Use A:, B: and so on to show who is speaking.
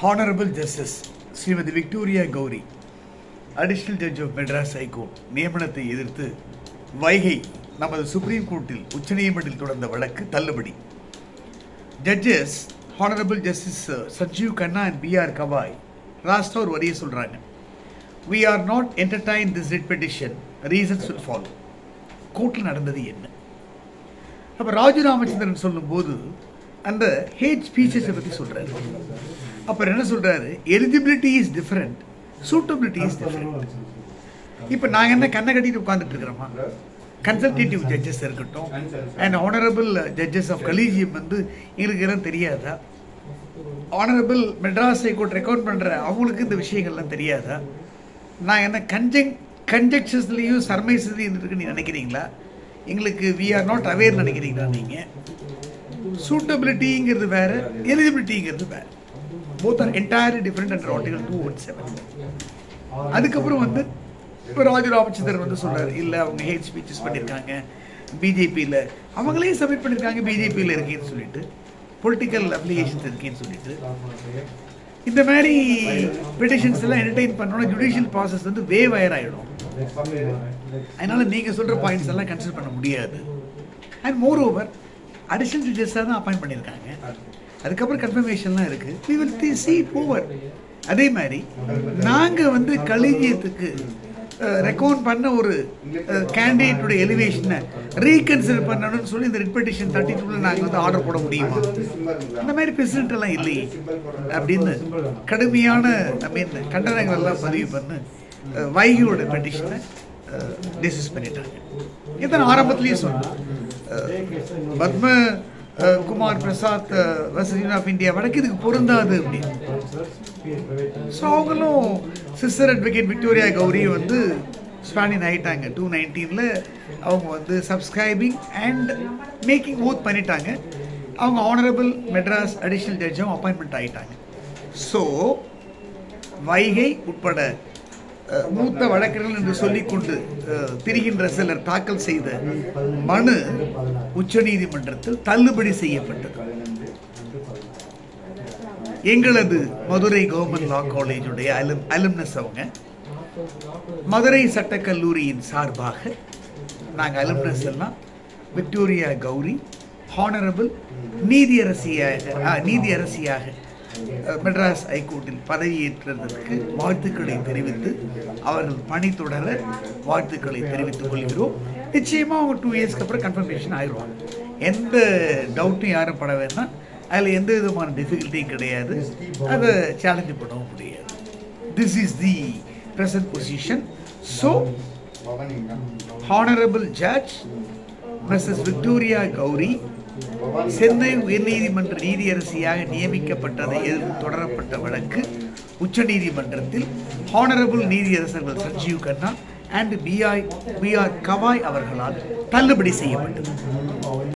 A: Honorable Justice Shrimati Victoria Gowri additional judge of Madras high court நியமனத்தை எதிர்த்து வைகை நமது சுப்ரீம் கோர்ட்டில் உச்சநீதிமன்றத்தில் தொடர்ந்த வழக்கு தள்ளுபடி judges honourable justice Sanjiv Khanna and BR Gavai லாஸ்ட்டாக ஒரு வரியை சொல்கிறாங்க we are not entertain this writ petition reasons will follow கோர்ட்டில் நடந்தது என்ன அப்போ ராஜு ராமச்சந்திரன் சொல்லும்போது அந்த ஹேட் ஸ்பீச்சஸை பற்றி சொல்கிறாரு அப்புறம் என்ன சொல்கிறாரு eligibility is different suitability is different இப்போ நாங்கள் என்ன கண்ணை கட்டிட்டு உட்காந்துட்டு இருக்கிறோமா கன்சல்டேட்டிவ் ஜட்ஜஸ் இருக்கட்டும் and honourable judges of collegium வந்து எங்களுக்கு எல்லாம் தெரியாதா ஆனரபிள் மெட்ராஸ் ஹைகோர்ட் ரெக்கார்ட் பண்ணுற அவங்களுக்கு இந்த விஷயங்கள்லாம் தெரியாதா நான் என்ன கன்ஜங் கன்ஜெக்ஷன்ஸ்லேயும் சர்மைஸ்லையும் இருக்குன்னு நினைக்கிறீங்களா எங்களுக்கு வி ஆர் நாட் அவேர் நினைக்கிறீங்களா நீங்கள் சூட்டபிலிட்டிங்கிறது வேறு எலிஜிபிலிட்டிங்கிறது வேறு both are entirely different under article two one seven அதுக்கப்புறம் வந்து இப்போ ராஜு ராமச்சந்திரன் வந்து சொல்றாரு இல்லை அவங்க ஹேட் ஸ்பீச்சஸ் பண்ணியிருக்காங்க பிஜேபியில் அவங்களே சப்மிட் பண்ணியிருக்காங்க பிஜேபியில் இருக்கேன்னு சொல்லிட்டு பொலிட்டிக்கல் அப்ளிகேஷன்ஸ் இருக்கேன்னு சொல்லிட்டு இந்த மாதிரி பெட்டிஷன்ஸ் எல்லாம் என்டர்டெயின் பண்ணோன்னா ஜுடிஷியல் ப்ராசஸ் வந்து வே வயர் ஆகிடும் அதனால நீங்கள் சொல்கிற பாயிண்ட்ஸ் எல்லாம் கன்சிடர் பண்ண முடியாது அண்ட் மோர் ஓவர் அடிஷனல் ஜட்ஜஸாக தான் அப்பாயிண்ட் பண்ணியிருக்காங்க அதுக்கப்புறம் கன்ஃபர்மேஷன்லாம் இருக்குது we will the see over அதே மாதிரி நாங்கள் வந்து கலிஜியத்துக்கு ரெக்கமெண்ட் பண்ண ஒரு கேண்டிடேட்டோட எலிவேஷனை ரீகன்சிடர் பண்ணணும்னு சொல்லி இந்த ரிப்பெட்டிஷன் தேர்ட்டி டூவில் நாங்கள் வந்து ஆர்டர் போட முடியுமா அந்த மாதிரி பெசிடென்ட் எல்லாம் இல்லையே அப்படின்னு கடுமையான ஐ மீன் கண்டனங்கள் எல்லாம் பதிவு பண்ணு அஹ், வைகியோட பெட்டிஷனை டிஸ்கஸ் பண்ணிட்டாங்க இதான் ஆரம்பத்திலேயே சொன்னோம் அஹ், பத்ம அஹ், குமார் பிரசாத் வசதி ஆஃப் இந்தியா வடக்கு இதுக்கு பொருந்தாது அப்படின்னு ஸோ அவங்களும் சிஸ்டர் அட்வொகேட் விக்டோரியா கௌரி வந்து ஸ்பானின் ஆயிட்டாங்க டூ நைன்டீனில் அவங்க வந்து சப்ஸ்கிரைபிங் அண்ட் மேக்கிங் ஓத் பண்ணிட்டாங்க அவங்க ஆனரபிள் மெட்ராஸ் அடிஷனல் ஜட்ஜும் அப்பாயின்மெண்ட் ஆகிட்டாங்க ஸோ வைகை உட்பட அஹ், மூத்த வழக்கறிஞர்கள் என்று சொல்லிக்கொண்டு அஹ், திரிகின்ற சிலர் தாக்கல் செய்த மனு உச்சநீதிமன்றத்தில் தள்ளுபடி செய்யப்பட்டது எங்களது மதுரை கவர்மெண்ட் லா காலேஜுடைய அலும் அலுமினஸ் அவங்க மதுரை சட்டக்கல்லூரியின் சார்பாக நாங்கள் அலுமினஸ் எல்லாம் விக்டோரியா கௌரி ஹானரபிள் நீதியரசியாக ஆ, நீதியரசியாக அஹ், மெட்ராஸ் ஹைகோர்ட்டில் பதவியேற்றதற்கு வாழ்த்துக்களை தெரிவித்து அவர்கள் பணி தொடர வாழ்த்துக்களை தெரிவித்துக் கொள்கிறோம் நிச்சயமாக அவங்க டூ இயர்ஸ்க்கு அப்புறம் கன்ஃபர்மேஷன் ஆயிடுவாங்க எந்த டவுட்டும் யாரும் பட வேண்டாம் அதில் எந்த விதமான டிஃபிகல்ட்டியும் கிடையாது அதை சேலஞ்சு பண்ணவும் முடியாது this is the present position so honourable judge Mrs Victoria Gowri Chennai உயர்நீதிமன்ற நீதியரசியாக நியமிக்கப்பட்டதை எதிர்த்து தொடரப்பட்ட வழக்கு உச்சநீதிமன்றத்தில் ஹானரபிள் நீதியரசர்கள் Sanjiv Khanna and BR BR Gavai அவர்களால் தள்ளுபடி செய்யப்பட்டது